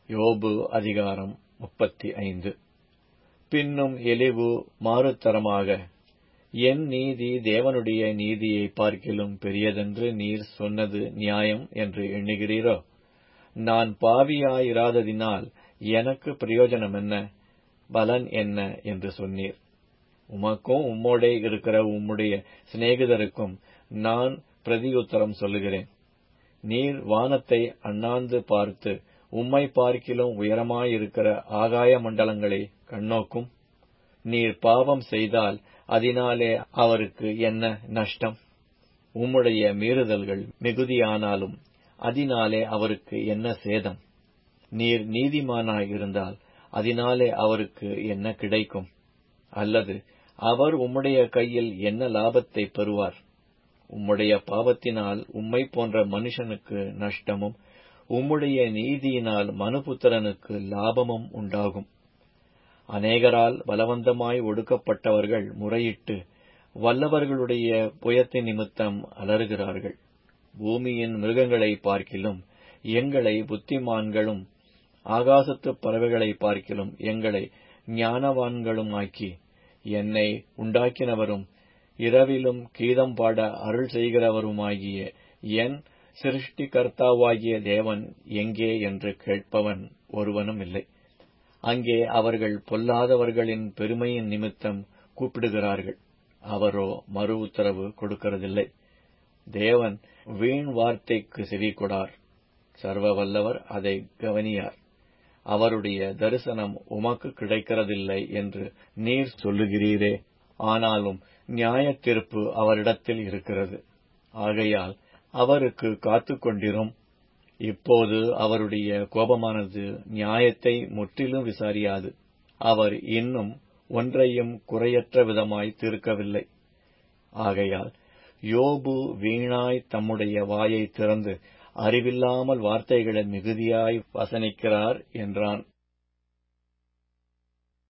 யோபு அதிகாரம் முப்பத்தி ஐந்து பின்னும் எலிவு மாறுதரமாக என் நீதி தேவனுடைய நீதியை பார்க்கிலும் பெரியதென்று நீர் சொன்னது நியாயம் என்று எண்ணுகிறீரோ நான் பாவியாயிராததினால் எனக்கு பிரயோஜனம் என்ன பலன் என்ன என்று சொன்னீர் உமக்கும் உம்மோடே இருக்கிற உம்முடைய சிநேகிதருக்கும் நான் பிரதியுத்தரம் சொல்லுகிறேன் நீர் வானத்தை அண்ணாந்து பார்த்து உம்மை பார்க்கிலும் உயரமாயிருக்கிற ஆகாய மண்டலங்களை கண்ணோக்கும் நீர் பாவம் செய்தால் அதனாலே அவருக்கு என்ன நஷ்டம் உம்முடைய மீறுதல்கள் மிகுதியானாலும் அதனாலே அவருக்கு என்ன சேதம் நீர் நீதிமானாய் இருந்தால் அதனாலே அவருக்கு என்ன கிடைக்கும் அல்லது அவர் உம்முடைய கையில் என்ன லாபத்தை பெறுவார் உம்முடைய பாவத்தினால் உம்மை போன்ற மனுஷனுக்கு நஷ்டமும் உம்முடைய நீதியினால் மனுபுத்திரனுக்கு லாபமும் உண்டாகும் அநேகரால் பலவந்தமாய் ஒடுக்கப்பட்டவர்கள் முறையிட்டு வல்லவர்களுடைய புயத்தின் நிமித்தம் அலறுகிறார்கள் பூமியின் மிருகங்களை பார்க்கிலும் எங்களை புத்திமான்களும் ஆகாசத்து பறவைகளை பார்க்கிலும் எங்களை ஞானவான்களுமாக்கி என்னை உண்டாக்கினவரும் இரவிலும் கீதம் பாட அருள் செய்கிறவருமாகிய என் சிருஷ்டிகர்த்தாவாகிய தேவன் எங்கே என்று கேட்பவன் ஒருவனும் இல்லை அங்கே அவர்கள் பொல்லாதவர்களின் பெருமையின் நிமித்தம் கூப்பிடுகிறார்கள் அவரோ மறு உத்தரவு கொடுக்கிறதில்லை தேவன் வீண் வார்த்தைக்கு செவி கொடார் சர்வ வல்லவர் அதை கவனியார் அவருடைய தரிசனம் உமக்கு கிடைக்கிறதில்லை என்று நீர் சொல்லுகிறீரே ஆனாலும் நியாய தீர்ப்பு அவரிடத்தில் இருக்கிறது ஆகையால் அவருக்கு காத்து கொண்டிரும் இப்போது அவருடைய கோபமானது நியாயத்தை முற்றிலும் விசாரியாது அவர் இன்னும் ஒன்றையும் குறையற்ற விதமாய் தீர்க்கவில்லை ஆகையால் யோபு வீணாய் தம்முடைய வாயை திறந்து அறிவில்லாமல் வார்த்தைகளை மிகுதியாய் வசனிக்கிறார் என்றான்